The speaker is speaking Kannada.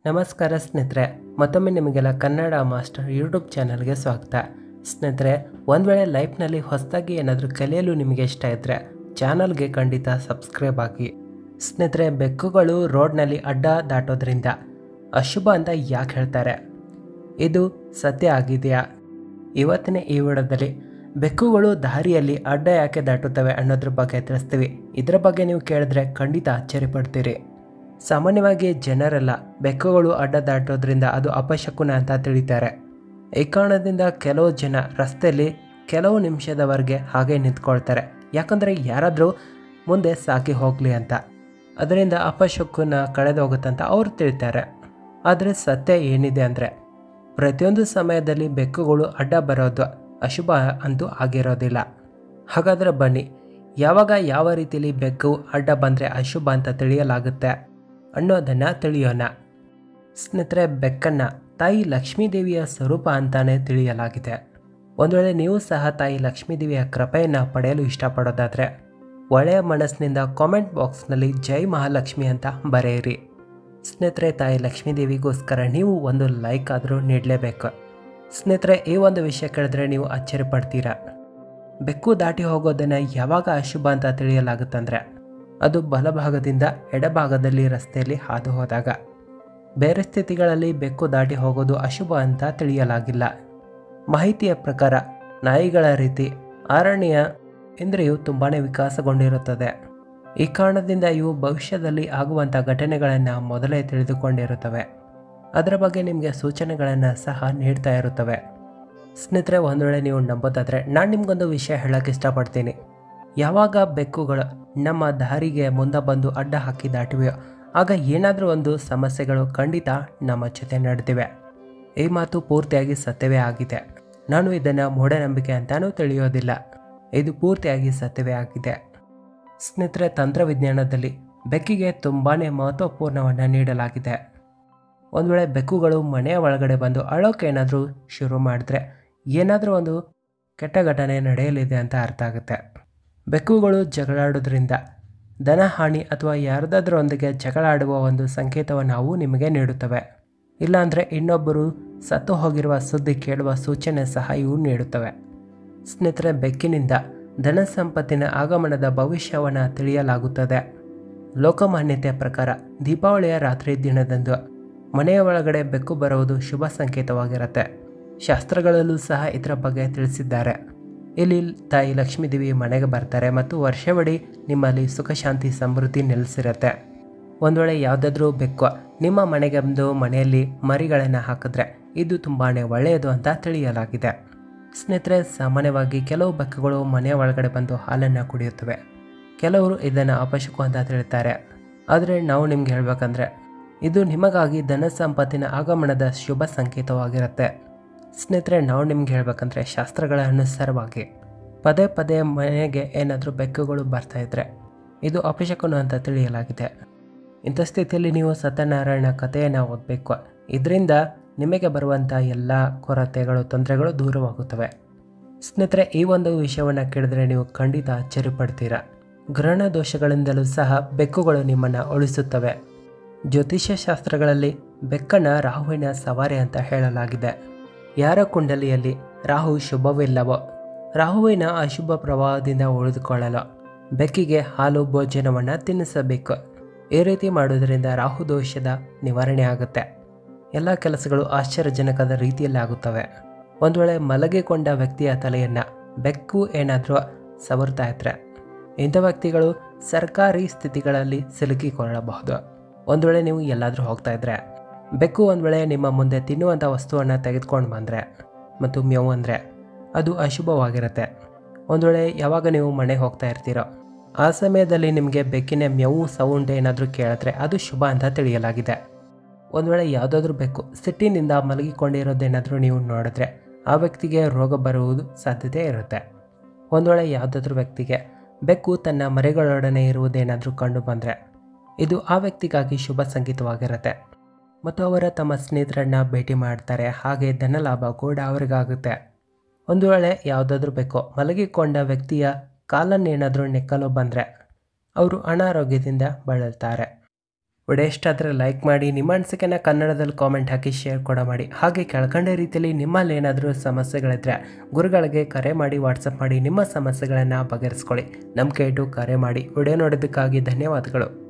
ನಮಸ್ಕಾರ ಸ್ನೇಹಿತರೆ ಮತ್ತೊಮ್ಮೆ ನಿಮಗೆಲ್ಲ ಕನ್ನಡ ಮಾಸ್ಟರ್ ಯೂಟ್ಯೂಬ್ ಚಾನಲ್ಗೆ ಸ್ವಾಗತ ಸ್ನೇಹಿತರೆ ಒಂದು ವೇಳೆ ಲೈಫ್ನಲ್ಲಿ ಹೊಸದಾಗಿ ಏನಾದರೂ ಕಲಿಯಲು ನಿಮಗೆ ಇಷ್ಟ ಇದ್ದರೆ ಚಾನಲ್ಗೆ ಖಂಡಿತ ಸಬ್ಸ್ಕ್ರೈಬ್ ಆಗಿ ಸ್ನೇಹಿತರೆ ಬೆಕ್ಕುಗಳು ರೋಡ್ನಲ್ಲಿ ಅಡ್ಡ ದಾಟೋದ್ರಿಂದ ಅಶುಭ ಅಂತ ಯಾಕೆ ಹೇಳ್ತಾರೆ ಇದು ಸತ್ಯ ಆಗಿದೆಯಾ ಇವತ್ತಿನ ಈ ವಿಡಿಯೋದಲ್ಲಿ ಬೆಕ್ಕುಗಳು ದಾರಿಯಲ್ಲಿ ಅಡ್ಡ ಯಾಕೆ ದಾಟುತ್ತವೆ ಅನ್ನೋದ್ರ ಬಗ್ಗೆ ತಿಳಿಸ್ತೀವಿ ಇದರ ಬಗ್ಗೆ ನೀವು ಕೇಳಿದ್ರೆ ಖಂಡಿತ ಆಶ್ಚರ್ಯಪಡ್ತೀರಿ ಸಾಮಾನ್ಯವಾಗಿ ಜನರೆಲ್ಲ ಬೆಕ್ಕುಗಳು ಅಡ್ಡ ದಾಟೋದ್ರಿಂದ ಅದು ಅಪಶಕುನ ಅಂತ ತಿಳಿತಾರೆ ಈ ಕಾರಣದಿಂದ ಕೆಲವು ಜನ ರಸ್ತೆಯಲ್ಲಿ ಕೆಲವು ನಿಮಿಷದವರೆಗೆ ಹಾಗೆ ನಿಂತ್ಕೊಳ್ತಾರೆ ಯಾಕಂದರೆ ಯಾರಾದರೂ ಮುಂದೆ ಸಾಕಿ ಹೋಗಲಿ ಅಂತ ಅದರಿಂದ ಅಪಶಕುನ ಕಳೆದೋಗುತ್ತಂತ ಅವ್ರು ತಿಳಿತಾರೆ ಆದರೆ ಸತ್ಯ ಏನಿದೆ ಅಂದರೆ ಪ್ರತಿಯೊಂದು ಸಮಯದಲ್ಲಿ ಬೆಕ್ಕುಗಳು ಅಡ್ಡ ಬರೋದು ಅಶುಭ ಅಂತೂ ಆಗಿರೋದಿಲ್ಲ ಹಾಗಾದರೆ ಬನ್ನಿ ಯಾವಾಗ ಯಾವ ರೀತಿಯಲ್ಲಿ ಬೆಕ್ಕು ಅಡ್ಡ ಬಂದರೆ ಅಶುಭ ಅಂತ ತಿಳಿಯಲಾಗುತ್ತೆ ಅನ್ನೋದನ್ನು ತಿಳಿಯೋಣ ಸ್ನೇಹಿತರೆ ಬೆಕ್ಕನ್ನು ತಾಯಿ ಲಕ್ಷ್ಮೀದೇವಿಯ ಸ್ವರೂಪ ಅಂತಾನೆ ತಿಳಿಯಲಾಗಿದೆ ಒಂದು ವೇಳೆ ನೀವು ಸಹ ತಾಯಿ ಲಕ್ಷ್ಮೀದೇವಿಯ ಕೃಪೆಯನ್ನು ಪಡೆಯಲು ಇಷ್ಟಪಡೋದಾದರೆ ಒಳ್ಳೆಯ ಮನಸ್ಸಿನಿಂದ ಕಾಮೆಂಟ್ ಬಾಕ್ಸ್ನಲ್ಲಿ ಜೈ ಮಹಾಲಕ್ಷ್ಮಿ ಅಂತ ಬರೆಯಿರಿ ಸ್ನೇಹಿತರೆ ತಾಯಿ ಲಕ್ಷ್ಮೀದೇವಿಗೋಸ್ಕರ ನೀವು ಒಂದು ಲೈಕ್ ಆದರೂ ನೀಡಲೇಬೇಕು ಸ್ನೇಹಿತರೆ ಈ ಒಂದು ವಿಷಯ ಕೇಳಿದ್ರೆ ನೀವು ಅಚ್ಚರಿ ಪಡ್ತೀರಾ ಬೆಕ್ಕು ದಾಟಿ ಹೋಗೋದನ್ನು ಯಾವಾಗ ಅಶುಭ ಅಂತ ತಿಳಿಯಲಾಗುತ್ತಂದ್ರೆ ಅದು ಬಲಭಾಗದಿಂದ ಎಡಭಾಗದಲ್ಲಿ ರಸ್ತೆಯಲ್ಲಿ ಹಾದು ಹೋದಾಗ ಬೇರೆ ಸ್ಥಿತಿಗಳಲ್ಲಿ ಬೆಕ್ಕು ದಾಟಿ ಹೋಗೋದು ಅಶುಭ ಅಂತ ತಿಳಿಯಲಾಗಿಲ್ಲ ಮಾಹಿತಿಯ ಪ್ರಕಾರ ನಾಯಿಗಳ ರೀತಿ ಆರಣ್ಯ ಇಂದ್ರಿಯು ತುಂಬಾ ವಿಕಾಸಗೊಂಡಿರುತ್ತದೆ ಈ ಕಾರಣದಿಂದ ಇವು ಭವಿಷ್ಯದಲ್ಲಿ ಆಗುವಂಥ ಘಟನೆಗಳನ್ನು ಮೊದಲೇ ತಿಳಿದುಕೊಂಡಿರುತ್ತವೆ ಅದರ ಬಗ್ಗೆ ನಿಮಗೆ ಸೂಚನೆಗಳನ್ನು ಸಹ ನೀಡ್ತಾ ಇರುತ್ತವೆ ಸ್ನೇಹಿತರೆ ಒಂದು ವೇಳೆ ನೀವು ನಂಬೋದಾದರೆ ನಾನು ನಿಮಗೊಂದು ವಿಷಯ ಹೇಳೋಕ್ಕೆ ಇಷ್ಟಪಡ್ತೀನಿ ಯಾವಾಗ ಬೆಕ್ಕುಗಳು ನಮ್ಮ ದಾರಿಗೆ ಮುಂದೆ ಬಂದು ಅಡ್ಡ ಹಾಕಿ ದಾಟಿವೆಯೋ ಆಗ ಏನಾದರೂ ಒಂದು ಸಮಸ್ಯೆಗಳು ಖಂಡಿತ ನಮ್ಮ ಜೊತೆ ನಡೆದಿವೆ ಈ ಮಾತು ಪೂರ್ತಿಯಾಗಿ ಸತ್ಯವೇ ಆಗಿದೆ ನಾನು ಇದನ್ನು ಮೂಢನಂಬಿಕೆ ಅಂತಾನೂ ತಿಳಿಯೋದಿಲ್ಲ ಇದು ಪೂರ್ತಿಯಾಗಿ ಸತ್ಯವೇ ಆಗಿದೆ ಸ್ನೇಹಿತರೆ ತಂತ್ರವಿಜ್ಞಾನದಲ್ಲಿ ಬೆಕ್ಕಿಗೆ ತುಂಬಾ ಮಹತ್ವಪೂರ್ಣವನ್ನು ನೀಡಲಾಗಿದೆ ಒಂದು ವೇಳೆ ಬೆಕ್ಕುಗಳು ಮನೆಯ ಒಳಗಡೆ ಬಂದು ಅಳೋಕೆ ಏನಾದರೂ ಶುರು ಮಾಡಿದ್ರೆ ಏನಾದರೂ ಒಂದು ಕೆಟ್ಟ ಘಟನೆ ನಡೆಯಲಿದೆ ಅಂತ ಅರ್ಥ ಆಗುತ್ತೆ ಬೆಕ್ಕುಗಳು ಜಗಳಾಡೋದ್ರಿಂದ ಧನಹಾನಿ ಅಥವಾ ಯಾರದಾದ್ರೊಂದಿಗೆ ಜಗಳಾಡುವ ಒಂದು ಸಂಕೇತವನ್ನು ಅವು ನಿಮಗೆ ನೀಡುತ್ತವೆ ಇಲ್ಲಾಂದರೆ ಇನ್ನೊಬ್ಬರು ಸತ್ತು ಹೋಗಿರುವ ಸುದ್ದಿ ಕೇಳುವ ಸೂಚನೆ ಸಹ ಇವು ನೀಡುತ್ತವೆ ಸ್ನೇಹಿತರೆ ಬೆಕ್ಕಿನಿಂದ ಧನ ಸಂಪತ್ತಿನ ಆಗಮನದ ಭವಿಷ್ಯವನ್ನು ತಿಳಿಯಲಾಗುತ್ತದೆ ಲೋಕಮಾನ್ಯತೆಯ ಪ್ರಕಾರ ದೀಪಾವಳಿಯ ರಾತ್ರಿ ದಿನದಂದು ಮನೆಯ ಒಳಗಡೆ ಬೆಕ್ಕು ಬರುವುದು ಶುಭ ಸಂಕೇತವಾಗಿರುತ್ತೆ ಶಾಸ್ತ್ರಗಳಲ್ಲೂ ಸಹ ಇದರ ಬಗ್ಗೆ ತಿಳಿಸಿದ್ದಾರೆ ಇಲ್ಲಿ ತಾಯಿ ಲಕ್ಷ್ಮೀದೇವಿ ಮನೆಗೆ ಬರ್ತಾರೆ ಮತ್ತು ವರ್ಷವಿಡೀ ನಿಮ್ಮಲ್ಲಿ ಸುಖ ಶಾಂತಿ ಸಮೃದ್ಧಿ ನೆಲೆಸಿರುತ್ತೆ ಒಂದು ವೇಳೆ ಯಾವುದಾದ್ರೂ ಬೆಕ್ಕು ನಿಮ್ಮ ಮನೆಗೆ ಬಂದು ಮನೆಯಲ್ಲಿ ಮರಿಗಳನ್ನು ಹಾಕಿದ್ರೆ ಇದು ತುಂಬಾ ಒಳ್ಳೆಯದು ಅಂತ ತಿಳಿಯಲಾಗಿದೆ ಸ್ನೇಹಿತರೆ ಸಾಮಾನ್ಯವಾಗಿ ಕೆಲವು ಬೆಕ್ಕುಗಳು ಮನೆಯ ಒಳಗಡೆ ಬಂದು ಹಾಲನ್ನು ಕುಡಿಯುತ್ತವೆ ಕೆಲವರು ಇದನ್ನು ಅಪಶಕು ಅಂತ ತಿಳಿತಾರೆ ಆದರೆ ನಾವು ನಿಮ್ಗೆ ಹೇಳ್ಬೇಕಂದ್ರೆ ಇದು ನಿಮಗಾಗಿ ಧನ ಸಂಪತ್ತಿನ ಆಗಮನದ ಶುಭ ಸಂಕೇತವಾಗಿರುತ್ತೆ ಸ್ನೇಹಿತರೆ ನಾವು ನಿಮ್ಗೆ ಹೇಳ್ಬೇಕಂದ್ರೆ ಶಾಸ್ತ್ರಗಳ ಅನುಸಾರವಾಗಿ ಪದೇ ಪದೇ ಮನೆಗೆ ಏನಾದರೂ ಬೆಕ್ಕುಗಳು ಬರ್ತಾ ಇದ್ರೆ ಇದು ಅಪಶಕುನ ಅಂತ ತಿಳಿಯಲಾಗಿದೆ ಇಂಥ ಸ್ಥಿತಿಯಲ್ಲಿ ನೀವು ಸತ್ಯನಾರಾಯಣ ಕಥೆಯನ್ನು ಓದಬೇಕು ಇದರಿಂದ ನಿಮಗೆ ಬರುವಂಥ ಎಲ್ಲ ಕೊರತೆಗಳು ತೊಂದರೆಗಳು ದೂರವಾಗುತ್ತವೆ ಸ್ನೇಹಿತರೆ ಈ ಒಂದು ವಿಷಯವನ್ನು ಕೇಳಿದ್ರೆ ನೀವು ಖಂಡಿತ ಆಶ್ಚರ್ಯಪಡ್ತೀರಾ ಗ್ರಹಣ ದೋಷಗಳಿಂದಲೂ ಸಹ ಬೆಕ್ಕುಗಳು ನಿಮ್ಮನ್ನು ಉಳಿಸುತ್ತವೆ ಜ್ಯೋತಿಷ್ಯ ಶಾಸ್ತ್ರಗಳಲ್ಲಿ ಬೆಕ್ಕನ ರಾಹುವಿನ ಸವಾರಿ ಅಂತ ಹೇಳಲಾಗಿದೆ ಯಾರ ಕುಂಡಲಿಯಲ್ಲಿ ರಾಹು ಶುಭವಿಲ್ಲವೋ ರಾಹುವಿನ ಅಶುಭ ಪ್ರಭಾವದಿಂದ ಉಳಿದುಕೊಳ್ಳಲು ಬೆಕ್ಕಿಗೆ ಹಾಲು ಭೋಜನವನ್ನು ತಿನ್ನಿಸಬೇಕು ಈ ರೀತಿ ಮಾಡೋದರಿಂದ ರಾಹು ದೋಷದ ನಿವಾರಣೆ ಆಗುತ್ತೆ ಎಲ್ಲ ಕೆಲಸಗಳು ಆಶ್ಚರ್ಯಜನಕದ ರೀತಿಯಲ್ಲಿ ಆಗುತ್ತವೆ ಒಂದು ವೇಳೆ ಮಲಗಿಕೊಂಡ ವ್ಯಕ್ತಿಯ ತಲೆಯನ್ನು ಬೆಕ್ಕು ಏನಾದರೂ ಸವರ್ತಾ ಇದ್ರೆ ಇಂಥ ವ್ಯಕ್ತಿಗಳು ಸರ್ಕಾರಿ ಸ್ಥಿತಿಗಳಲ್ಲಿ ಸಿಲುಕಿಕೊಳ್ಳಬಹುದು ಒಂದು ವೇಳೆ ನೀವು ಎಲ್ಲಾದರೂ ಹೋಗ್ತಾ ಇದ್ರೆ ಬೆಕ್ಕು ಒಂದು ವೇಳೆ ನಿಮ್ಮ ಮುಂದೆ ತಿನ್ನುವಂಥ ವಸ್ತುವನ್ನು ತೆಗೆದುಕೊಂಡು ಬಂದರೆ ಮತ್ತು ಮ್ಯವು ಅಂದರೆ ಅದು ಅಶುಭವಾಗಿರುತ್ತೆ ಒಂದು ವೇಳೆ ಯಾವಾಗ ನೀವು ಮನೆಗೆ ಹೋಗ್ತಾ ಇರ್ತೀರೋ ಆ ಸಮಯದಲ್ಲಿ ನಿಮಗೆ ಬೆಕ್ಕಿನ ಮ್ಯವು ಸೌಂಡ್ ಏನಾದರೂ ಕೇಳಿದ್ರೆ ಅದು ಶುಭ ಅಂತ ತಿಳಿಯಲಾಗಿದೆ ಒಂದು ವೇಳೆ ಯಾವುದಾದ್ರೂ ಬೆಕ್ಕು ಸಿಟ್ಟಿನಿಂದ ಮಲಗಿಕೊಂಡಿರೋದೇನಾದರೂ ನೀವು ನೋಡಿದ್ರೆ ಆ ವ್ಯಕ್ತಿಗೆ ರೋಗ ಬರುವುದು ಸಾಧ್ಯತೆ ಇರುತ್ತೆ ಒಂದು ವೇಳೆ ಯಾವುದಾದ್ರೂ ವ್ಯಕ್ತಿಗೆ ಬೆಕ್ಕು ತನ್ನ ಮರಿಗಳೊಡನೆ ಇರುವುದೇನಾದರೂ ಕಂಡು ಬಂದರೆ ಇದು ಆ ವ್ಯಕ್ತಿಗಾಗಿ ಶುಭ ಸಂಗೀತವಾಗಿರುತ್ತೆ ಮತ್ತು ಅವರ ತಮ್ಮ ಸ್ನೇಹಿತರನ್ನ ಭೇಟಿ ಮಾಡ್ತಾರೆ ಹಾಗೆ ಧನಲಾಭ ಕೂಡ ಅವರಿಗಾಗುತ್ತೆ ಒಂದು ವೇಳೆ ಯಾವುದಾದ್ರೂ ಬೆಕ್ಕು ಮಲಗಿಕೊಂಡ ವ್ಯಕ್ತಿಯ ಕಾಲನ್ನೇನಾದರೂ ನೆಕ್ಕಲು ಬಂದರೆ ಅವರು ಅನಾರೋಗ್ಯದಿಂದ ಬಳಲ್ತಾರೆ ವಿಡಿಯೋ ಇಷ್ಟ ಆದರೆ ಲೈಕ್ ಮಾಡಿ ನಿಮ್ಮ ಅನಿಸಿಕೆನ ಕನ್ನಡದಲ್ಲಿ ಕಾಮೆಂಟ್ ಹಾಕಿ ಶೇರ್ ಕೂಡ ಮಾಡಿ ಹಾಗೆ ಕೆಳಕಂಡ ರೀತಿಯಲ್ಲಿ ನಿಮ್ಮಲ್ಲಿ ಏನಾದರೂ ಸಮಸ್ಯೆಗಳಿದ್ರೆ ಗುರುಗಳಿಗೆ ಕರೆ ಮಾಡಿ ವಾಟ್ಸಪ್ ಮಾಡಿ ನಿಮ್ಮ ಸಮಸ್ಯೆಗಳನ್ನು ಬಗೆಹರಿಸ್ಕೊಳ್ಳಿ ನಮ್ಮ ಇಟ್ಟು ಕರೆ ಮಾಡಿ ವಿಡಿಯೋ ನೋಡೋದಕ್ಕಾಗಿ ಧನ್ಯವಾದಗಳು